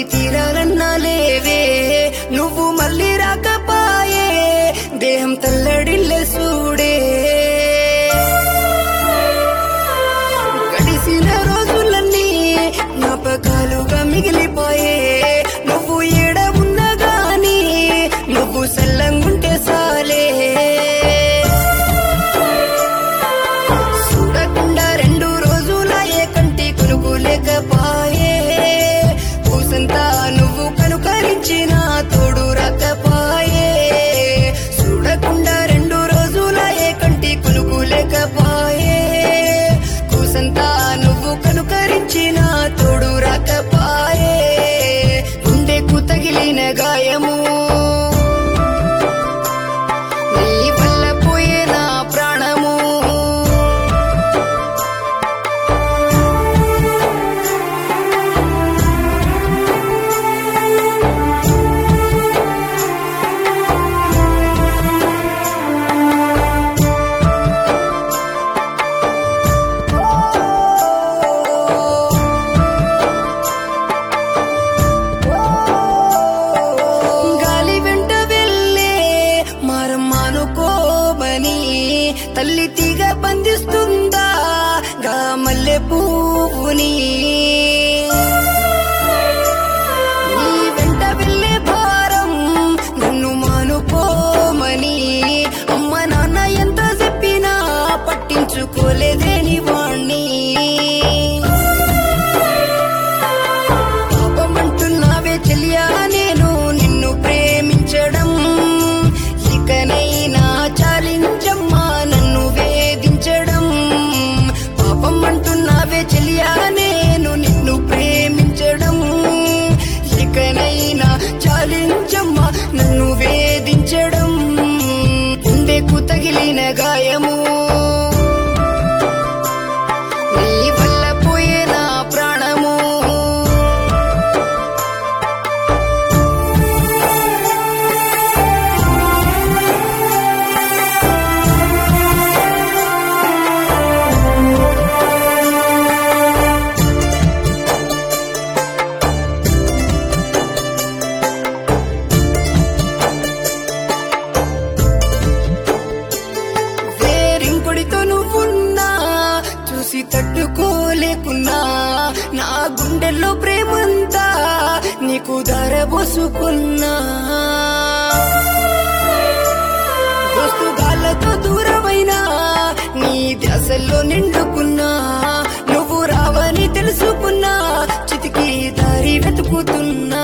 తీరాలన్నా లేవే నువ్వు మళ్ళీ రాకపాయే దేహం తల్లడిల్లే సూడే గడిసిన రోజులన్నీ జ్ఞాపకాలుగా మిగిలిపోయే నువ్వు ఏడ ఉన్నా గాని నువ్వు సల్లంగుంటే సాలే చూడకుండా రెండు రోజుల ఏ కంటి కొనుగు లేకపాయే పూసంతా నువ్వు కనుకరించిన తోడు రాకపాయే చూడకుండా రెండు రోజుల ఏ కంటి కొనుగు లేకపాయే కూసంతా నువ్వు కనుకరించిన తోడు రాకపాయే గుండెకు తగిలిన గాయము నీ వల్ల పోయే నా ప్రాణము గాలి వెంట వెళ్ళే మరం మానుకోమని తల్లి తీగ బంధిస్తుందా గా మల్లె పువ్వుని నీ వెంట వెళ్ళే భారం నన్ను మానుకోమని అమ్మ నాన్న ఎంత చెప్పినా పట్టించుకోలేదేని వాణ్ణి పాపమంటున్నావే చెల్లియా నేను నిన్ను ప్రేమించడం ఇకనైనా చాలించమ్మా నన్ను వేధించడం పాపం అంటున్నావే చెల్లియా నేను నిన్ను ప్రేమించడం ఇకనైనా చాలించమ్మా నన్ను వేధించడం గుండెకు తగిలిన గాయము నీ వల్ల పోయే నా ప్రాణము వేరింకొడితో నువ్వున్నా చూసి తట్టుకోలేకున్నా నా గుండెల్లో ప్రేమంతా నీకు ధరబోసుకున్నా దోస్తు గాళ్ళతో దూరమైనా నీ దశల్లో నిండుకున్నా నువ్వు రావని తెలుసుకున్నా చితికి దారి వెతుకుతున్నా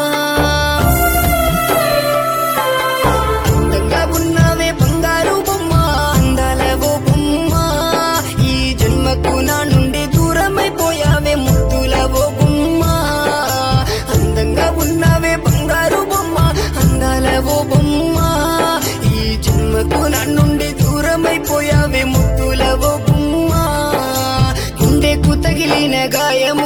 అందంగా ఉన్నావే బంగారు బొమ్మ అందాల ఓ బొమ్మ ఈ జన్మకు నా నుండి దూరమైపోయావే ముద్దుల ఓ బొమ్మ అందంగా ఉన్నావే బంగారు బొమ్మ అందాల ఓ బొమ్మ ఈ జన్మకు నా నుండి దూరమైపోయావే ముద్దుల ఓ బొమ్మ గుండెకు తగిలిన గాయము